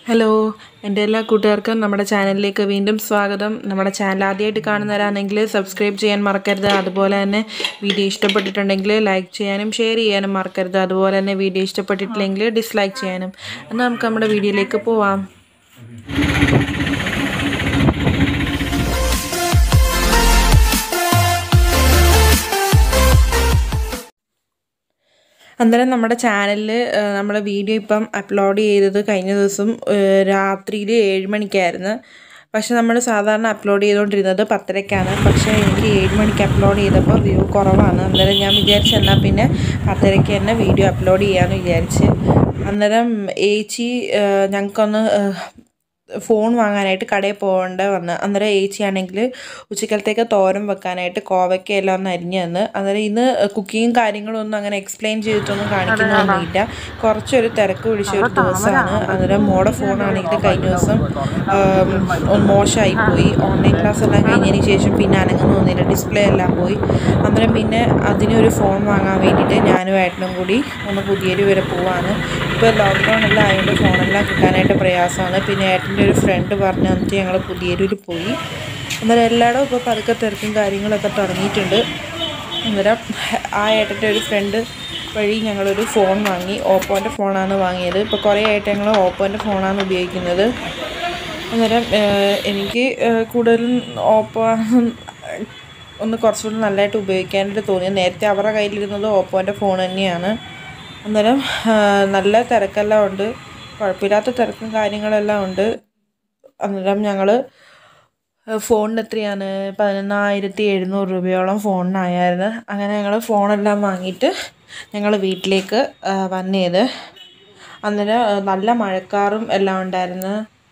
Hello എൻ്റെ എല്ലാ കൂട്ടുകാർക്കും നമ്മുടെ ചാനലിലേക്ക് വീണ്ടും സ്വാഗതം നമ്മുടെ ചാനൽ ആദ്യമായിട്ട് കാണുന്നവരാണെങ്കിൽ സബ്സ്ക്രൈബ് ചെയ്യാൻ മറക്കരുത് അതുപോലെ തന്നെ വീഡിയോ ഇഷ്ടപ്പെട്ടിട്ടുണ്ടെങ്കിൽ ലൈക്ക് ചെയ്യാനും ഷെയർ ചെയ്യാനും മറക്കരുത് അതുപോലെ തന്നെ വീഡിയോ ഇഷ്ടപ്പെട്ടിട്ടില്ലെങ്കിൽ ഡിസ്ലൈക്ക് ചെയ്യാനും എന്നാൽ നമുക്ക് നമ്മുടെ വീഡിയോയിലേക്ക് പോവാം അന്നേരം നമ്മുടെ ചാനലിൽ നമ്മുടെ വീഡിയോ ഇപ്പം അപ്ലോഡ് ചെയ്തത് കഴിഞ്ഞ ദിവസം രാത്രിയിൽ ഏഴ് മണിക്കായിരുന്നു പക്ഷെ നമ്മൾ സാധാരണ അപ്ലോഡ് ചെയ്തുകൊണ്ടിരുന്നത് പത്തരയ്ക്കാണ് പക്ഷേ എനിക്ക് ഏഴ് മണിക്ക് അപ്ലോഡ് ചെയ്തപ്പോൾ വ്യൂ കുറവാണ് അന്നേരം ഞാൻ വിചാരിച്ചു എന്നാൽ പിന്നെ പത്തരയ്ക്ക് തന്നെ വീഡിയോ അപ്ലോഡ് ചെയ്യാമെന്ന് വിചാരിച്ച് അന്നേരം ഏച്ചി ഞങ്ങൾക്കൊന്ന് ഫോൺ വാങ്ങാനായിട്ട് കടയിൽ പോകേണ്ട വന്ന് അന്നേരം ഏച്ചിയാണെങ്കിൽ ഉച്ചക്കലത്തേക്ക് തോരൻ വെക്കാനായിട്ട് കോവയ്ക്ക എല്ലാം ഒന്ന് അരിഞ്ഞു തന്ന് അന്നേരം ഇന്ന് കുക്കിങ്ങും കാര്യങ്ങളും ഒന്നും അങ്ങനെ എക്സ്പ്ലെയിൻ ചെയ്തിട്ടൊന്നും കാണിക്കുന്നൊന്നുമില്ല കുറച്ചൊരു തിരക്ക് പിടിച്ച ഒരു ദിവസമാണ് അന്നേരം മോടെ ഫോണാണെങ്കിൽ കഴിഞ്ഞ ദിവസം ഒന്ന് മോശമായിപ്പോയി ഓൺലൈൻ ക്ലാസ് എല്ലാം കഴിഞ്ഞതിന് ശേഷം പിന്നെ അനങ്ങുന്നൊന്നുമില്ല ഡിസ്പ്ലേ എല്ലാം പോയി അന്നേരം പിന്നെ അതിനൊരു ഫോൺ വാങ്ങാൻ വേണ്ടിയിട്ട് ഞാനും ഏട്ടനും കൂടി ഒന്ന് പുതിയൊരു വരെ പോവാണ് ഇപ്പോൾ ലോക്ക്ഡൗൺ എല്ലാം ആയതുകൊണ്ട് ഫോണെല്ലാം കിട്ടാനായിട്ട് പ്രയാസമാണ് പിന്നെ ഏട്ടൻ്റെ ഒരു ഫ്രണ്ട് പറഞ്ഞു തന്നിട്ട് ഞങ്ങൾ പുതിയൊരു പോയി അന്നേരം എല്ലായിടവും ഇപ്പോൾ പതുക്കെ തിരക്കും കാര്യങ്ങളൊക്കെ തുടങ്ങിയിട്ടുണ്ട് അന്നേരം ആ ഏട്ടൻ്റെ ഒരു ഫ്രണ്ട് വഴി ഞങ്ങളൊരു ഫോൺ വാങ്ങി ഓപ്പോൻ്റെ ഫോണാണ് വാങ്ങിയത് ഇപ്പോൾ കുറേ ആയിട്ട് ഞങ്ങൾ ഓപ്പോൻ്റെ ഫോണാണ് ഉപയോഗിക്കുന്നത് അന്നേരം എനിക്ക് കൂടുതലും ഓപ്പോ ഒന്ന് കുറച്ചുകൂടി നല്ലതായിട്ട് ഉപയോഗിക്കാനായിട്ട് തോന്നി നേരത്തെ അവരുടെ കയ്യിലിരുന്നത് ഓപ്പോൻ്റെ ഫോൺ തന്നെയാണ് അന്നേരം നല്ല തിരക്കെല്ലാം ഉണ്ട് കുഴപ്പമില്ലാത്ത തിരക്കും കാര്യങ്ങളെല്ലാം ഉണ്ട് അന്നേരം ഞങ്ങൾ ഫോണിന് എത്രയാണ് പതിനൊന്നായിരത്തി എഴുന്നൂറ് രൂപയോളം ഫോണിനായിരുന്നു അങ്ങനെ ഞങ്ങൾ ഫോണെല്ലാം വാങ്ങിയിട്ട് ഞങ്ങൾ വീട്ടിലേക്ക് വന്നത് അന്നേരം നല്ല മഴക്കാറും എല്ലാം ഉണ്ടായിരുന്നു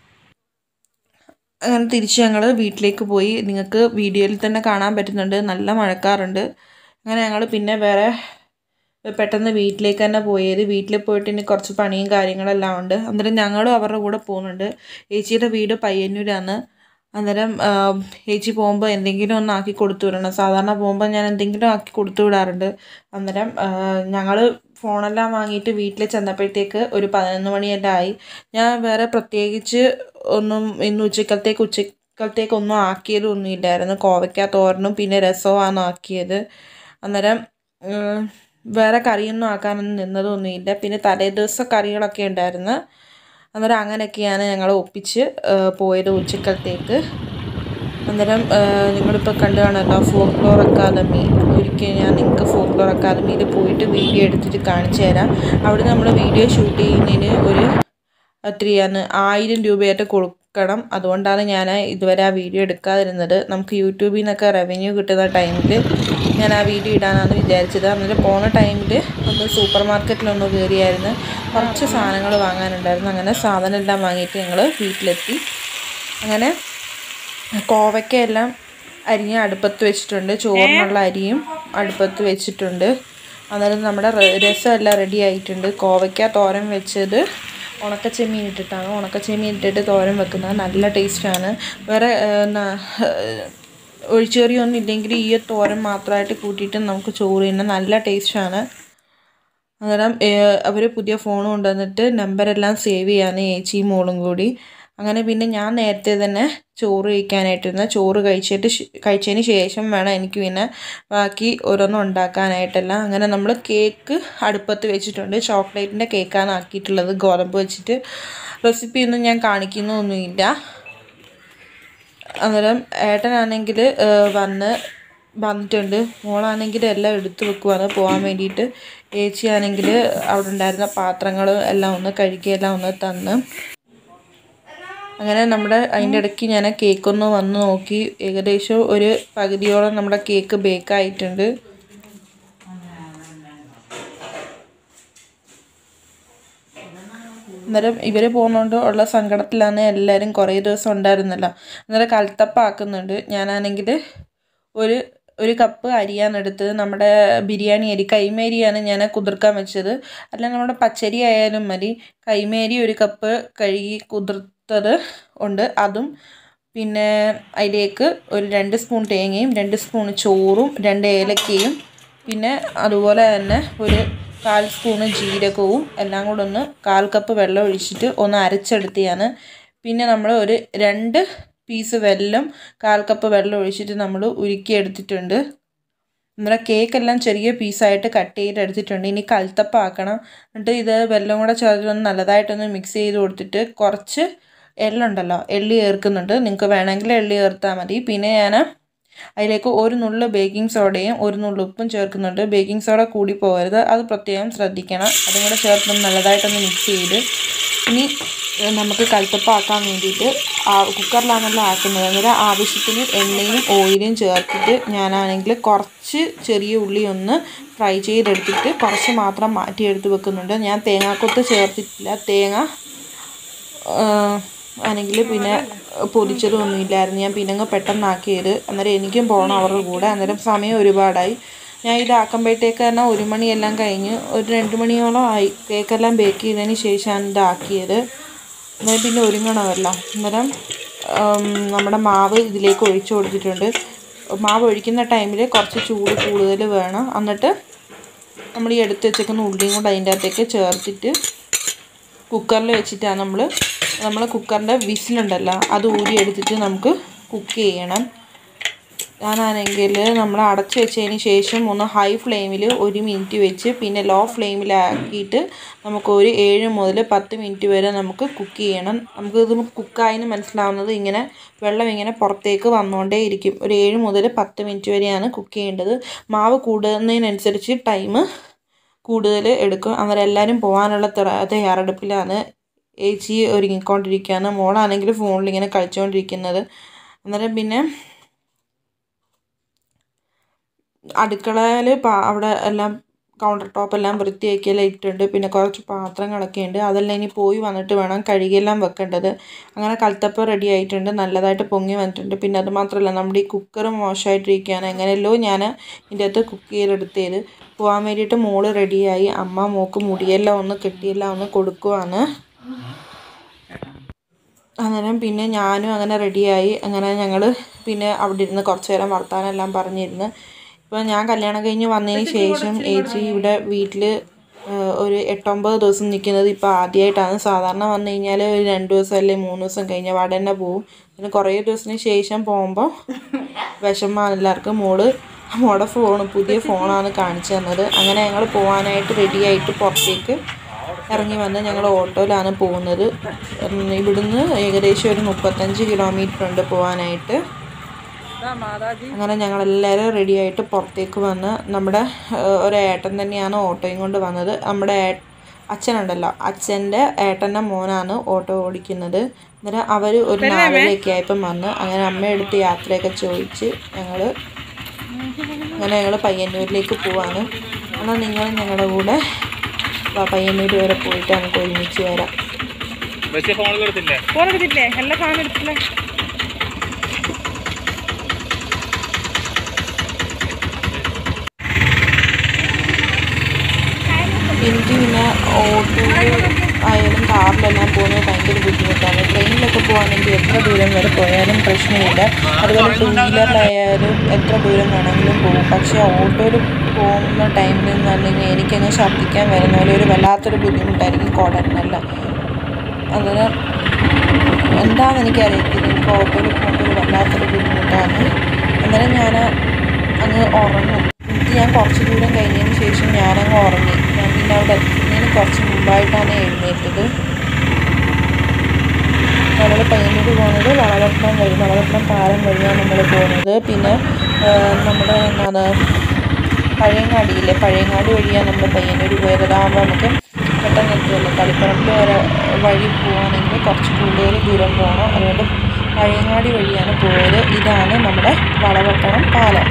അങ്ങനെ തിരിച്ച് ഞങ്ങൾ വീട്ടിലേക്ക് പോയി നിങ്ങൾക്ക് വീഡിയോയിൽ തന്നെ കാണാൻ പറ്റുന്നുണ്ട് നല്ല മഴക്കാറുണ്ട് അങ്ങനെ ഞങ്ങൾ പിന്നെ വേറെ പെട്ടെന്ന് വീട്ടിലേക്ക് തന്നെ പോയത് വീട്ടിൽ പോയിട്ട് ഇനി കുറച്ച് പണിയും കാര്യങ്ങളെല്ലാം ഉണ്ട് അന്നേരം ഞങ്ങളും അവരുടെ കൂടെ പോകുന്നുണ്ട് ചേച്ചിയുടെ വീട് പയ്യന്നൂരാണ് അന്നേരം ചേച്ചി പോകുമ്പോൾ എന്തെങ്കിലും ഒന്ന് ആക്കി കൊടുത്തു വിടണം സാധാരണ പോകുമ്പോൾ ഞാൻ എന്തെങ്കിലും ആക്കി കൊടുത്തു വിടാറുണ്ട് അന്നേരം ഞങ്ങൾ ഫോണെല്ലാം വാങ്ങിയിട്ട് വീട്ടിൽ ചെന്നപ്പോഴത്തേക്ക് ഒരു പതിനൊന്ന് മണിയെല്ലാം ആയി ഞാൻ വേറെ പ്രത്യേകിച്ച് ഒന്നും ഇന്ന് ഉച്ചക്കലത്തേക്ക് ഉച്ചക്കലത്തേക്കൊന്നും ആക്കിയതൊന്നും ഇല്ലായിരുന്നു കോവയ്ക്ക തോരനും പിന്നെ രസവുമാണ് ആക്കിയത് അന്നേരം വേറെ കറിയൊന്നും ആക്കാനൊന്നും നിന്നതൊന്നുമില്ല പിന്നെ തലേ ദിവസം കറികളൊക്കെ ഉണ്ടായിരുന്നു അന്നേരം അങ്ങനെയൊക്കെയാണ് ഞങ്ങൾ ഒപ്പിച്ച് പോയത് ഉച്ചക്കലത്തേക്ക് അന്നേരം നിങ്ങളിപ്പോൾ കണ്ടു കാണുമല്ലോ ഫോക്ലോർ അക്കാദമി ഒരിക്കൽ ഞാൻ നിങ്ങൾക്ക് ഫോക്ലോർ അക്കാദമിയിൽ പോയിട്ട് വീഡിയോ എടുത്തിട്ട് കാണിച്ചു തരാം അവിടെ നമ്മൾ വീഡിയോ ഷൂട്ട് ചെയ്യുന്നതിന് ഒരു എത്രയാണ് ആയിരം രൂപയായിട്ട് കൊടുക്കണം അതുകൊണ്ടാണ് ഞാൻ ഇതുവരെ ആ വീഡിയോ എടുക്കാതിരുന്നത് നമുക്ക് യൂട്യൂബിൽ നിന്നൊക്കെ റവന്യൂ കിട്ടുന്ന ടൈമിൽ ഞാൻ ആ വീഡിയോ ഇടാനാണ് വിചാരിച്ചത് അന്നേരം പോണ ടൈമിൽ ഒന്ന് സൂപ്പർ മാർക്കറ്റിലൊന്ന് കയറിയായിരുന്നു കുറച്ച് സാധനങ്ങൾ വാങ്ങാനുണ്ടായിരുന്നു അങ്ങനെ സാധനം എല്ലാം വാങ്ങിയിട്ട് ഞങ്ങൾ വീട്ടിലെത്തി അങ്ങനെ കോവയ്ക്കയെല്ലാം അരിഞ്ഞ് അടുപ്പത്ത് വെച്ചിട്ടുണ്ട് ചോറിനുള്ള അരിയും അടുപ്പത്ത് വെച്ചിട്ടുണ്ട് അന്നേരം നമ്മുടെ രസമെല്ലാം റെഡി ആയിട്ടുണ്ട് കോവയ്ക്ക തോരൻ വെച്ചത് ഉണക്കച്ചെമ്മീൻ ഇട്ടിട്ടാണ് ഉണക്കച്ചെമ്മീൻ ഇട്ടിട്ട് തോരൻ വെക്കുന്നത് നല്ല ടേസ്റ്റാണ് വേറെ ഒഴിച്ചുകറിയൊന്നും ഇല്ലെങ്കിൽ ഈ തോരൻ മാത്രമായിട്ട് കൂട്ടിയിട്ട് നമുക്ക് ചോറ് തിന്നാൻ നല്ല ടേസ്റ്റാണ് അന്നേരം അവർ പുതിയ ഫോൺ കൊണ്ടുവന്നിട്ട് നമ്പരെല്ലാം സേവ് ചെയ്യാൻ ചേച്ചിയും മോളും കൂടി അങ്ങനെ പിന്നെ ഞാൻ നേരത്തെ തന്നെ ചോറ് കഴിക്കാനായിട്ടിരുന്ന ചോറ് കഴിച്ചിട്ട് കഴിച്ചതിന് ശേഷം വേണം എനിക്ക് പിന്നെ ബാക്കി ഓരോന്നും ഉണ്ടാക്കാനായിട്ടെല്ലാം അങ്ങനെ നമ്മൾ കേക്ക് അടുപ്പത്ത് വെച്ചിട്ടുണ്ട് ചോക്ലേറ്റിൻ്റെ കേക്കാണ് ആക്കിയിട്ടുള്ളത് ഗോതമ്പ് വെച്ചിട്ട് റെസിപ്പിയൊന്നും ഞാൻ കാണിക്കുന്നൊന്നുമില്ല അന്നേരം ഏട്ടനാണെങ്കിൽ വന്ന് വന്നിട്ടുണ്ട് മോളാണെങ്കിൽ എല്ലാം എടുത്തു വെക്കുവാണ് പോകാൻ വേണ്ടിയിട്ട് ചേച്ചിയാണെങ്കിൽ അവിടെ ഉണ്ടായിരുന്ന പാത്രങ്ങൾ എല്ലാം ഒന്ന് കഴുകിയെല്ലാം ഒന്ന് തന്ന് അങ്ങനെ നമ്മുടെ അതിൻ്റെ ഇടയ്ക്ക് ഞാൻ കേക്കൊന്ന് വന്ന് നോക്കി ഏകദേശം ഒരു പകുതിയോളം നമ്മുടെ കേക്ക് ബേക്കായിട്ടുണ്ട് അന്നേരം ഇവർ പോകുന്നതുകൊണ്ട് ഉള്ള സങ്കടത്തിലാണ് എല്ലാവരും കുറേ ദിവസം ഉണ്ടായിരുന്നല്ലോ അന്നേരം കൽത്തപ്പ ആക്കുന്നുണ്ട് ഞാനാണെങ്കിൽ ഒരു ഒരു കപ്പ് അരിയാണ് എടുത്തത് നമ്മുടെ ബിരിയാണി അരി കൈമേരിയാണ് ഞാൻ കുതിർക്കാൻ വെച്ചത് അല്ല നമ്മുടെ പച്ചരി ആയാലും മതി കൈമേരി ഒരു കപ്പ് കഴുകി കുതിർത്തത് ഉണ്ട് അതും പിന്നെ അതിലേക്ക് ഒരു രണ്ട് സ്പൂൺ തേങ്ങയും രണ്ട് സ്പൂൺ ചോറും രണ്ട് ഏലക്കയും പിന്നെ അതുപോലെ തന്നെ ഒരു കാൽ സ്പൂണ് ജീരകവും എല്ലാം കൂടെ ഒന്ന് കാൽ കപ്പ് വെള്ളം ഒഴിച്ചിട്ട് ഒന്ന് അരച്ചെടുത്തിയാണ് പിന്നെ നമ്മൾ ഒരു രണ്ട് പീസ് വെല്ലം കാൽ കപ്പ് വെള്ളം ഒഴിച്ചിട്ട് നമ്മൾ ഉരുക്കിയെടുത്തിട്ടുണ്ട് നമ്മുടെ കേക്കെല്ലാം ചെറിയ പീസായിട്ട് കട്ട് ചെയ്ത് എടുത്തിട്ടുണ്ട് ഇനി കൽത്തപ്പം ആക്കണം എന്നിട്ട് ഇത് വെല്ലം കൂടെ ചേർത്ത് നല്ലതായിട്ടൊന്ന് മിക്സ് ചെയ്ത് കൊടുത്തിട്ട് കുറച്ച് എള്ളുണ്ടല്ലോ എള്ളി ചേർക്കുന്നുണ്ട് നിങ്ങൾക്ക് വേണമെങ്കിൽ എള്ളി ചേർത്താൽ മതി പിന്നെ ഞാൻ അതിലേക്ക് ഒരു നുള്ളു ബേക്കിംഗ് സോഡയും ഒരു നുള്ളു ഉപ്പും ചേർക്കുന്നുണ്ട് ബേക്കിംഗ് സോഡ കൂടി പോകരുത് അത് പ്രത്യേകം ശ്രദ്ധിക്കണം അതും കൂടെ ചേർത്ത് നല്ലതായിട്ടൊന്ന് മിക്സ് ചെയ്ത് ഇനി ഏഹ്, നമുക്ക് കൽത്തപ്പം ആക്കാൻ വേണ്ടിയിട്ട് ആ കുക്കറിലാണല്ലോ ആക്കുന്നത് അന്നേരം ആവശ്യത്തിന് എണ്ണയും ഓയിലും ചേർത്തിട്ട് ഞാനാണെങ്കിൽ കുറച്ച് ചെറിയ ഉള്ളി ഒന്ന് ഫ്രൈ ചെയ്തെടുത്തിട്ട് കുറച്ച് മാത്രം മാറ്റിയെടുത്ത് വെക്കുന്നുണ്ട് ഞാൻ തേങ്ങാക്കൊത്ത് ചേർത്തിട്ടില്ല തേങ്ങ ആണെങ്കിൽ പിന്നെ പൊതിച്ചതൊന്നും ഇല്ലായിരുന്നു ഞാൻ പിന്നെ അങ്ങ് പെട്ടെന്നാക്കിയത് അന്നേരം എനിക്കും പോകണം അവരുടെ കൂടെ അന്നേരം സമയം ഒരുപാടായി ഞാൻ ഇതാക്കുമ്പോഴത്തേക്ക് തന്നെ ഒരു മണിയെല്ലാം കഴിഞ്ഞ് ഒരു രണ്ട് മണിയോളം ആയി കേക്കെല്ലാം ബേക്ക് ചെയ്തതിന് ശേഷമാണ് ഇതാക്കിയത് അന്നേരം പിന്നെ ഒരുങ്ങണമല്ലോ അന്നേരം ഉം, നമ്മുടെ മാവ് ഇതിലേക്ക് ഒഴിച്ചു കൊടുത്തിട്ടുണ്ട് മാവ് ഒഴിക്കുന്ന ടൈമിൽ കുറച്ച് ചൂട് കൂടുതൽ വേണം എന്നിട്ട് നമ്മൾ ഈ എടുത്ത് വെച്ചേക്കുന്ന ഉള്ളിയും കൂടെ അതിൻ്റെ അകത്തേക്ക് ചേർത്തിട്ട് കുക്കറിൽ വെച്ചിട്ടാണ് നമ്മൾ നമ്മൾ കുക്കറിൻ്റെ വിസിലുണ്ടല്ലോ അത് ഊരി എടുത്തിട്ട് നമുക്ക് കുക്ക് ചെയ്യണം ഞാനാണെങ്കിൽ നമ്മൾ അടച്ച് വെച്ചതിന് ശേഷം ഒന്ന് ഹൈ ഫ്ലെയിമിൽ ഒരു മിനിറ്റ് വെച്ച് പിന്നെ ലോ ഫ്ലെയിമിലാക്കിയിട്ട് നമുക്ക് ഒരു ഏഴ് മുതൽ പത്ത് മിനിറ്റ് വരെ നമുക്ക് കുക്ക് ചെയ്യണം നമുക്ക് ഇത് കുക്കായിന്ന് മനസ്സിലാവുന്നത് ഇങ്ങനെ വെള്ളം ഇങ്ങനെ പുറത്തേക്ക് വന്നുകൊണ്ടേ ഇരിക്കും ഒരു ഏഴ് മുതൽ പത്ത് മിനിറ്റ് വരെയാണ് കുക്ക് ചെയ്യേണ്ടത് മാവ് കൂടുന്നതിനനുസരിച്ച് ടൈം കൂടുതൽ എടുക്കും അന്നേരം എല്ലാവരും പോകാനുള്ള തയ്യാ- തയ്യാറെടുപ്പിലാണ് ഏച്ചി ഒരുങ്ങിക്കൊണ്ടിരിക്കുകയാണ് മോളാണെങ്കിൽ ഫോണിൽ ഇങ്ങനെ കളിച്ചുകൊണ്ടിരിക്കുന്നത് അന്നേരം പിന്നെ അടുക്കളയിൽ പാ അവിടെ എല്ലാം കൗണ്ടർ ടോപ്പ് എല്ലാം വൃത്തിയാക്കിയെല്ലാം ഇട്ടിട്ടുണ്ട് പിന്നെ കുറച്ച് പാത്രങ്ങളൊക്കെ ഉണ്ട് അതെല്ലാം ഇനി പോയി വന്നിട്ട് വേണം കഴുകിയെല്ലാം വെക്കേണ്ടത് അങ്ങനെ കൽത്തപ്പം റെഡി ആയിട്ടുണ്ട് നല്ലതായിട്ട് പൊങ്ങി വന്നിട്ടുണ്ട് പിന്നെ അത് മാത്രമല്ല നമ്മുടെ ഈ കുക്കർ മോശമായിട്ടിരിക്കുകയാണ് എങ്ങനെയല്ലോ ഞാൻ ഇതിൻ്റെ അകത്ത് കുക്ക് ചെയ്തെടുത്തേത് പോകാൻ വേണ്ടിയിട്ട് മോള് റെഡിയായി അമ്മ മോക്ക് മുടിയെല്ലാം ഒന്ന് കെട്ടിയെല്ലാം ഒന്ന് കൊടുക്കുവാണ് അന്നേരം പിന്നെ ഞാനും അങ്ങനെ റെഡിയായി അങ്ങനെ ഞങ്ങൾ പിന്നെ അവിടെ ഇരുന്ന് കുറച്ച് നേരം വർത്താനെല്ലാം പറഞ്ഞിരുന്ന് ഇപ്പോൾ ഞാൻ കല്യാണം കഴിഞ്ഞ് വന്നതിന് ശേഷം ഏച്ചി ഇവിടെ വീട്ടിൽ ഒരു എട്ടൊമ്പത് ദിവസം നിൽക്കുന്നത് ഇപ്പോൾ ആദ്യമായിട്ടാണ് സാധാരണ വന്നു കഴിഞ്ഞാൽ ഒരു രണ്ട് ദിവസം അല്ലെങ്കിൽ മൂന്ന് ദിവസം കഴിഞ്ഞ പാടെ തന്നെ പോവും പിന്നെ കുറേ ദിവസത്തിന് ശേഷം പോകുമ്പോൾ വിഷമമാണ് എല്ലാവർക്കും മോള് മോളുടെ ഫോൺ പുതിയ ഫോണാണ് കാണിച്ചു തന്നത് അങ്ങനെ ഞങ്ങൾ പോകാനായിട്ട് റെഡിയായിട്ട് പുറത്തേക്ക് ഇറങ്ങി വന്ന് ഞങ്ങൾ ഓട്ടോയിലാണ് പോകുന്നത് ഉം, ഇവിടുന്ന് ഏകദേശം ഒരു മുപ്പത്തഞ്ച് കിലോമീറ്റർ ഉണ്ട് പോകാനായിട്ട് അങ്ങനെ ഞങ്ങളെല്ലാവരും റെഡിയായിട്ട് പുറത്തേക്ക് വന്ന് നമ്മുടെ ഏഹ്, ഒരു ഏട്ടൻ തന്നെയാണ് ഓട്ടോയും കൊണ്ട് വന്നത് നമ്മുടെ ഏ- അച്ഛനുണ്ടല്ലോ അച്ഛൻ്റെ ഏട്ടൻ്റെ മോനാണ് ഓട്ടോ ഓടിക്കുന്നത് അന്നേരം അവർ ഒരു നാലരയൊക്കെ ആയപ്പം വന്ന് അങ്ങനെ അമ്മയെടുത്ത് യാത്രയൊക്കെ ചോദിച്ച് ഞങ്ങൾ അങ്ങനെ ഞങ്ങൾ പയ്യന്നൂരിലേക്ക് പോവാണ് എന്നാൽ നിങ്ങൾ ഞങ്ങളുടെ കൂടെ വാ, പയ്യന്നൂർ വരെ പോയിട്ട് നമുക്ക് ഒരുമിച്ച് വരാം ബസ്സിൽ ഫോണിൽ കൊടുത്തില്ലേ ഫോൺ എടുത്തിട്ടില്ലേ എല്ലാ സാധനം എടുത്തില്ലേ എനിക്ക് പിന്നെ ഓട്ടോയിൽ ആയാലും കാറിലെല്ലാം പോകുന്നത് ഭയങ്കര ബുദ്ധിമുട്ടാണ് ട്രെയിനിലൊക്കെ പോകുകയാണെങ്കിൽ എത്ര ദൂരം വരെ പോയാലും പ്രശ്നമില്ല അതുപോലെ ടൂ വീലറിലായാലും എത്ര ദൂരം വേണമെങ്കിലും പോകും പക്ഷേ ഓട്ടോയിൽ പോകുന്ന ടൈമിൽ എന്ന് പറഞ്ഞു കഴിഞ്ഞാൽ എനിക്കങ്ങ് ഛർദ്ദിക്കാൻ വരുന്ന പോലെ ഒരു വല്ലാത്തൊരു ബുദ്ധിമുട്ടായിരിക്കും കോടനെല്ലാം അന്നേരം എന്താണെന്ന് എനിക്കറിയത്തില്ല എനിക്ക് ഓട്ടോയിൽ പോകുമ്പോൾ ഒരു വല്ലാത്തൊരു ബുദ്ധിമുട്ടാണ് അന്നേരം ഞാൻ അങ്ങ് ഉറങ്ങും എന്നിട്ട് ഞാൻ കുറച്ച് ദൂരം കഴിഞ്ഞതിന് ശേഷം ഞാനങ്ങ് ഉറങ്ങി ഞാൻ പിന്നെ അവിടെ എത്തുന്നതിന് കുറച്ച് മുമ്പായിട്ടാണ് എഴുന്നേറ്റത് നമ്മൾ പയ്യന്നൂർ പോകുന്നത് വളവട്ടണം വഴി വളവട്ടണം പാലം വഴിയാണ് നമ്മൾ പോകുന്നത് പിന്നെ ആ, നമ്മുടെ എന്താണ് പഴയങ്ങാടിയില്ലേ പഴയങ്ങാടി വഴിയാണ് നമ്മൾ പയ്യന്നൂർ പോയത് അതാകുമ്പോൾ നമുക്ക് പെട്ടെന്ന് എത്തുമല്ലോ കളിപ്പറമ്പിൽ വരെ വഴി പോവുകയാണെങ്കിൽ കുറച്ച് കൂടുതൽ ദൂരം പോകണം അതുകൊണ്ട് പഴയങ്ങാടി വഴിയാണ് പോയത് ഇതാണ് നമ്മുടെ വളവട്ടണം പാലം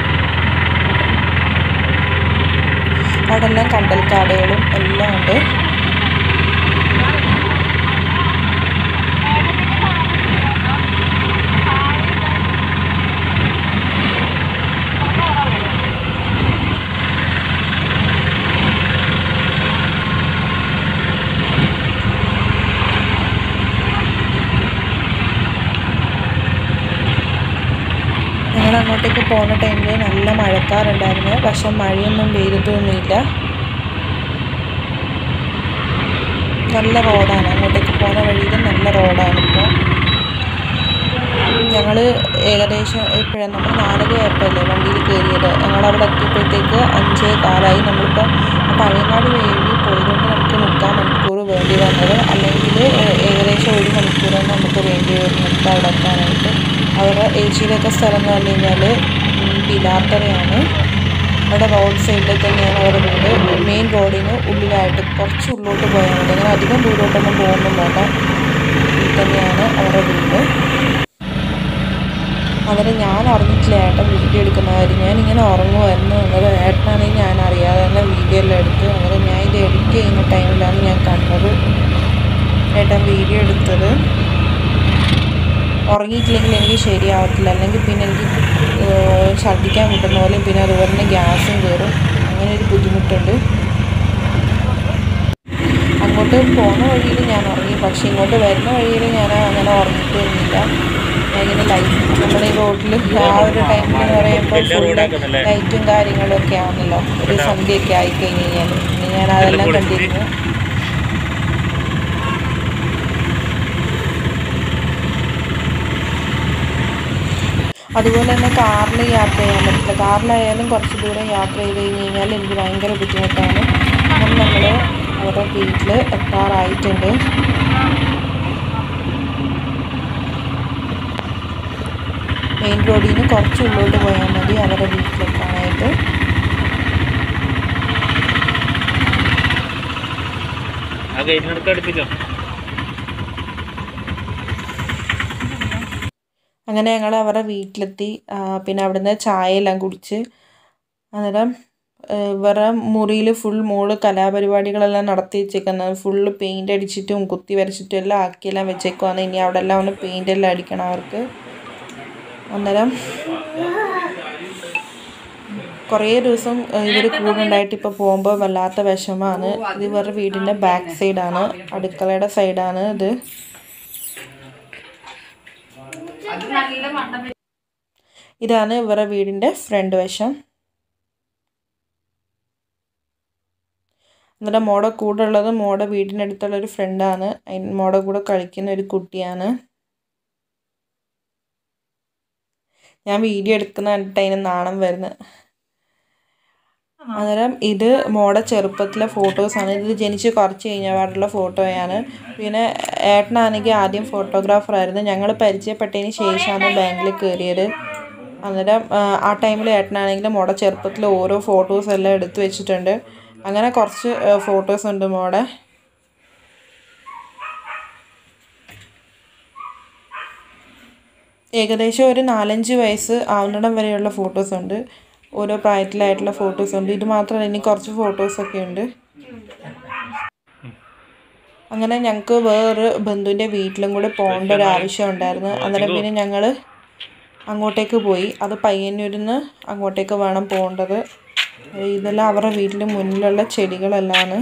അവിടെ എല്ലാം കണ്ടൽക്കാടുകളും എല്ലാം ഉണ്ട് ഞങ്ങൾ അങ്ങോട്ടേക്ക് പോകുന്ന ടൈമിൽ നല്ല മഴക്കാറുണ്ടായിരുന്നു പക്ഷെ മഴയൊന്നും പെയ്തിട്ടൊന്നുമില്ല നല്ല റോഡാണ് അങ്ങോട്ടേക്ക് പോകുന്ന വഴിയിൽ നല്ല റോഡാണ് ഇപ്പോൾ ഞങ്ങൾ ഏകദേശം ഇപ്പോഴാണ് നമ്മൾ നാലര ആയപ്പോഴല്ലേ വണ്ടിയിൽ കയറിയത് ഞങ്ങളവിടെ എത്തിയപ്പോഴത്തേക്ക് അഞ്ചേ കാലായി നമ്മളിപ്പോൾ പഴയങ്ങാട് വഴി പോയതുകൊണ്ട് നമുക്ക് മുക്കാൽ മണിക്കൂർ വേണ്ടി വന്നത് അല്ലെങ്കിൽ ഏകദേശം ഒരു മണിക്കൂർ നമുക്ക് വേണ്ടി വരും നമുക്ക് അവിടെ എത്താനായിട്ട് അവരുടെ ഏച്ചിയിലൊക്കെ സ്ഥലം എന്ന് പറഞ്ഞു കഴിഞ്ഞാൽ പിലാത്തറയാണ് അവിടെ റോഡ് സൈഡിൽ തന്നെയാണ് അവരുടെ വീട് മെയിൻ റോഡിന് ഉള്ളിലായിട്ട് കുറച്ച് ഉള്ളോട്ട് പോയാൽ മതി അങ്ങനെ അധികം ദൂരോട്ടൊന്നും പോകുന്നും വേണ്ട ഇതിൽ തന്നെയാണ് അവരുടെ വീട് അന്നേരം ഞാൻ അറിഞ്ഞിട്ടില്ല ഏട്ടൻ വീഡിയോ എടുക്കുന്ന കാര്യം ഞാനിങ്ങനെ ഉറങ്ങുമായിരുന്നു അന്നേരം ഏട്ടനാണെങ്കിൽ ഞാൻ അറിയാതെ തന്നെ വീഡിയോ എല്ലാം എടുത്ത് അന്നേരം ഞാൻ ഇത് എഡിറ്റ് ചെയ്യുന്ന ടൈമിലാണ് ഞാൻ കണ്ടത് ഏട്ടൻ വീഡിയോ എടുത്തത് ഉറങ്ങിയിട്ടില്ലെങ്കിൽ എനിക്ക് ശരിയാവത്തില്ല അല്ലെങ്കിൽ പിന്നെ എനിക്ക് ഏഹ്, ഛർദ്ദിക്കാൻ കിട്ടുന്ന പോലെ പിന്നെ അതുപോലെ തന്നെ ഗ്യാസും കയറും അങ്ങനെ ഒരു ബുദ്ധിമുട്ടുണ്ട് അങ്ങോട്ട് പോകുന്ന വഴിയിൽ ഞാൻ ഉറങ്ങി പക്ഷേ ഇങ്ങോട്ട് വരുന്ന വഴിയിൽ ഞാൻ അങ്ങനെ ഉറങ്ങിയിട്ടൊന്നുമില്ല ഞാൻ ഇങ്ങനെ ലൈറ്റ് നമ്മുടെ ഈ റോഡിൽ ആ ഒരു ടൈമിൽ എന്ന് പറയുമ്പോൾ ഫുള്ള് ലൈറ്റും കാര്യങ്ങളും ഒക്കെ ആണല്ലോ ഒരു സന്ധ്യയൊക്കെ ആയി കഴിഞ്ഞ് കഴിഞ്ഞാൽ പിന്നെ ഞാൻ അതെല്ലാം കണ്ടിരുന്നു അതുപോലെ തന്നെ കാറിൽ യാത്ര ചെയ്യാൻ പറ്റില്ല കാറിലായാലും കുറച്ച് ദൂരം യാത്ര ചെയ്ത് കഴിഞ്ഞ് കഴിഞ്ഞാൽ എനിക്ക് ഭയങ്കര ബുദ്ധിമുട്ടാണ് അപ്പം നമ്മൾ അവരുടെ വീട്ടിൽ എത്താറായിട്ടുണ്ട് മെയിൻ റോഡിൽ നിന്ന് കുറച്ച് ഉള്ളോട്ട് പോയാൽ മതി അവരുടെ വീട്ടിലെത്താനായിട്ട് ആ ഗേറ്റിനടുത്ത് അടുപ്പിച്ചോ അങ്ങനെ ഞങ്ങൾ അവരുടെ വീട്ടിലെത്തി ആ, പിന്നെ അവിടുന്ന് ചായ എല്ലാം കുടിച്ച് അന്നേരം ആ, ഇവരുടെ മുറിയിൽ ഫുൾ മോള് കലാപരിപാടികളെല്ലാം നടത്തി വെച്ചേക്കുന്നത് ഫുള്ള് പെയിൻ്റ് അടിച്ചിട്ടും കുത്തി വരച്ചിട്ടും എല്ലാം ആക്കിയെല്ലാം വെച്ചേക്കുവാണ് ഇനി അവിടെ എല്ലാം ഒന്ന് പെയിൻ്റ് എല്ലാം അടിക്കണം അവർക്ക് അന്നേരം കുറേ ദിവസം ഇവർ കൂടെ ഉണ്ടായിട്ട് ഇപ്പോൾ പോകുമ്പോൾ വല്ലാത്ത വിഷമമാണ് ഇത് ഇവരുടെ വീടിൻ്റെ ബാക്ക് സൈഡാണ് അടുക്കളയുടെ സൈഡാണ് ഇത് ഇതാണ് ഇവരുടെ വീടിൻ്റെ ഫ്രണ്ട് വശം എന്നിട്ട് മോടെ കൂടെ ഉള്ളത് മോടെ വീടിനടുത്തുള്ള ഒരു ഫ്രണ്ടാണ് അതിന് മോടെ കൂടെ കളിക്കുന്ന ഒരു കുട്ടിയാണ് ഞാൻ വീഡിയോ എടുക്കുന്ന കണ്ടിട്ട് അതിന് നാണം വരുന്നത് അന്നേരം ഇത് മോടെ ചെറുപ്പത്തിലെ ഫോട്ടോസാണ് ഇത് ജനിച്ച് കുറച്ച് കഴിഞ്ഞപാടുള്ള ഫോട്ടോയാണ് പിന്നെ ഏട്ടനാണെങ്കിൽ ആദ്യം ഫോട്ടോഗ്രാഫർ ആയിരുന്നു ഞങ്ങൾ പരിചയപ്പെട്ടതിന് ശേഷമാണ് ബാങ്കിൽ കയറിയത് അന്നേരം ആ, ആ ടൈമിൽ ഏട്ടനാണെങ്കിൽ മോടെ ചെറുപ്പത്തിലെ ഓരോ ഫോട്ടോസ് എല്ലാം എടുത്തു വെച്ചിട്ടുണ്ട് അങ്ങനെ കുറച്ച് ഫോട്ടോസ് ഉണ്ട് മോടെ ഏകദേശം ഒരു നാലഞ്ച് വയസ്സ് ആവുന്നിടം വരെയുള്ള ഫോട്ടോസ് ഉണ്ട് ഓരോ പ്രായത്തിലായിട്ടുള്ള ഫോട്ടോസ് ഉണ്ട് ഇത് മാത്രമല്ല ഇനി കുറച്ച് ഫോട്ടോസൊക്കെ ഉണ്ട് അങ്ങനെ ഞങ്ങൾക്ക് വേറൊരു ബന്ധുവിൻ്റെ വീട്ടിലും കൂടെ പോകേണ്ട ഒരു ആവശ്യം ഉണ്ടായിരുന്നു അന്നേരം പിന്നെ ഞങ്ങൾ അങ്ങോട്ടേക്ക് പോയി അത് പയ്യന്നൂരിൽ നിന്ന് അങ്ങോട്ടേക്ക് വേണം പോകേണ്ടത് ഇതെല്ലാം അവരുടെ വീട്ടിൽ മുന്നിലുള്ള ചെടികളെല്ലാമാണ്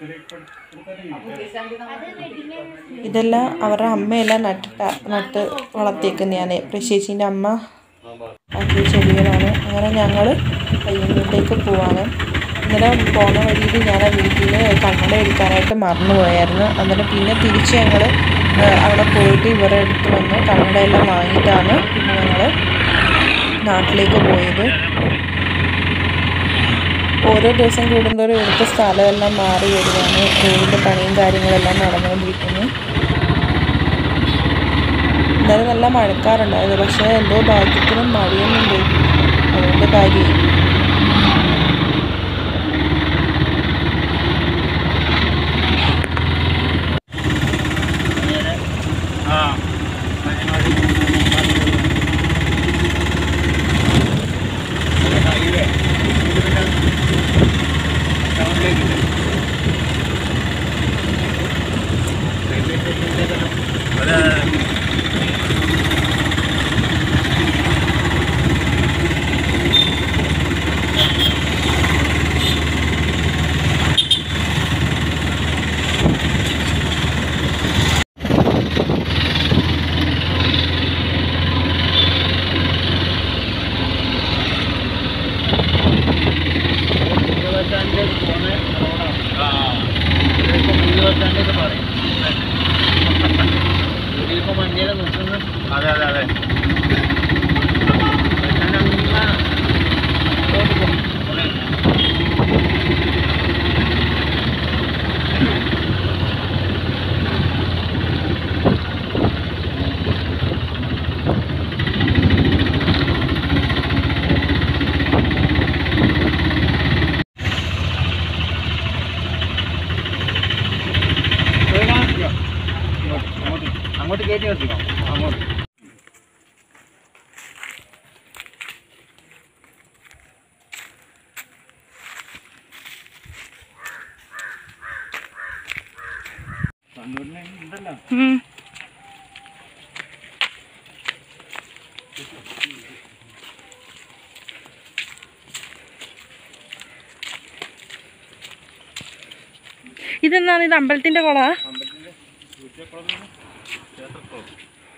ഇതെല്ലാം അവരുടെ അമ്മയെല്ലാം നട്ടിട്ട നട്ട് വളർത്തിയേക്കുന്നതാണ് പ്രശേഷിൻ്റെ അമ്മ ആക്കിയ ചെടികളാണ് അങ്ങനെ ഞങ്ങൾ പയ്യന്നൂരിലേക്ക് പോവാണ് അന്നേരം പോണ വഴിയിൽ ഞാൻ ആ വീട്ടിൽ കണ്ണട എടുക്കാനായിട്ട് മറന്നുപോയായിരുന്നു അന്നേരം പിന്നെ തിരിച്ച് ഞങ്ങൾ അവിടെ പോയിട്ട് ഇവരുടെ അടുത്ത് വന്ന് കണ്ണടയെല്ലാം വാങ്ങിയിട്ടാണ് പിന്നെ ഞങ്ങൾ നാട്ടിലേക്ക് പോയത് ഓരോ ദിവസം കൂടുന്തോറും ഇവിടുത്തെ സ്ഥലമെല്ലാം മാറി വരികയാണ് റോഡിൻ്റെ പണിയും കാര്യങ്ങളെല്ലാം നടന്നുകൊണ്ടിരിക്കുന്നു ഇന്നലെ നല്ല മഴക്കാറുണ്ടായിരുന്നു പക്ഷേ എന്തോ ഭാഗ്യത്തിന് മഴയൊന്നും പോയി അതുകൊണ്ട് കാര്യം ആ ആ ഇതിപ്പോ മുഴുവൻ പറയും അതെ അതെ അതെ ബസ്സിനങ്ങനെ അങ്ങോട്ട് പോ. അതെ. അങ്ങോട്ട് അങ്ങോട്ട് അങ്ങോട്ട് കയറ്റി നിർത്തിക്കോ അങ്ങോട്ട് ഉണ്ടല്ലോ ഇതെന്താണ് ഇത് അമ്പലത്തിന്റെ കുളാ അമ്പലത്തിന്റെ സൂര്യക്കുളം ക്ഷേത്രക്കുളം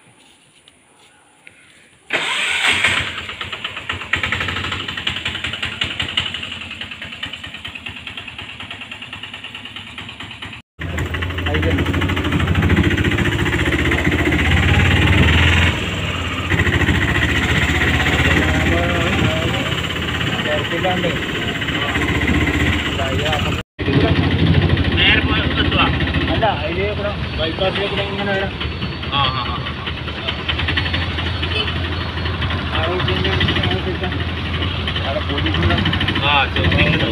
നേരെ പോയി എത്തുക അല്ല അതിലേ കൂടെ ബൈപ്പാസിലേ കൂടെ ഇങ്ങനെ വരാം ആ ആ ആ ആ റൂട്ടിൻ്റെ അങ്ങോട്ട് അവിടെ പോലീസിൻ്റെ ആ ചെക്കിങ്ങുണ്ട്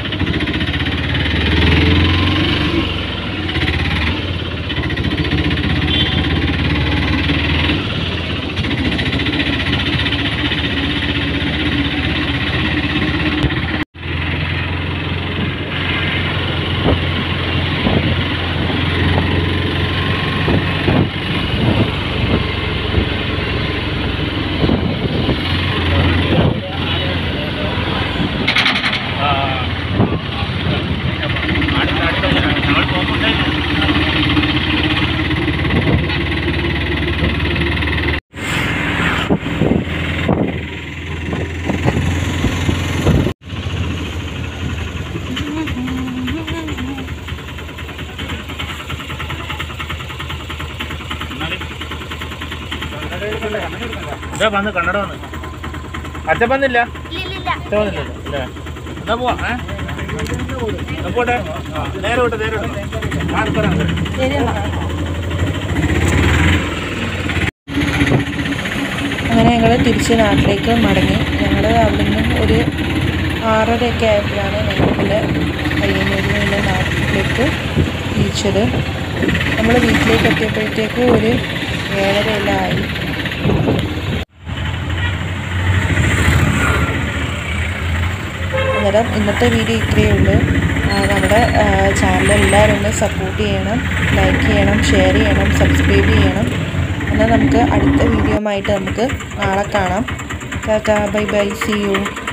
ആ അടുത്ത അടുത്ത ഞങ്ങൾ പോകുമ്പോണ്ടേ ഇതാ വന്ന് കണ്ണട വന്ന് അച്ഛൻ വന്നില്ല അച്ഛൻ വന്നില്ല ഇല്ലേ എന്നാ പോവാ ഏ എന്നാ പോട്ടെ ആ നേരെ വിട്ട് നേരെ വിട്ട് ആർക്കറാണ് അങ്ങനെ ഞങ്ങൾ തിരിച്ച് നാട്ടിലേക്ക് മടങ്ങി ഞങ്ങൾ അവിടെ നിന്നും ഒരു ആറരയൊക്കെ ആയപ്പോഴാണ് ഞങ്ങളുടെ പയ്യന്നൂരിൽ നിന്ന് നാട്ടിലേക്ക് തിരിച്ചത് നമ്മൾ വീട്ടിലേക്ക് എത്തിയപ്പോഴത്തേക്ക് ഒരു ഏഴര എല്ലാം ആയി അന്നേരം ഇന്നത്തെ വീഡിയോ ഇത്രയേ ഉള്ളൂ ആ, നമ്മുടെ ചാനൽ എല്ലാവരും ഒന്ന് സപ്പോർട്ട് ചെയ്യണം ലൈക്ക് ചെയ്യണം ഷെയർ ചെയ്യണം സബ്സ്ക്രൈബ് ചെയ്യണം എന്നാൽ നമുക്ക് അടുത്ത വീഡിയോ ആയിട്ട് നമുക്ക് നാളെ കാണാം tata bye bye see U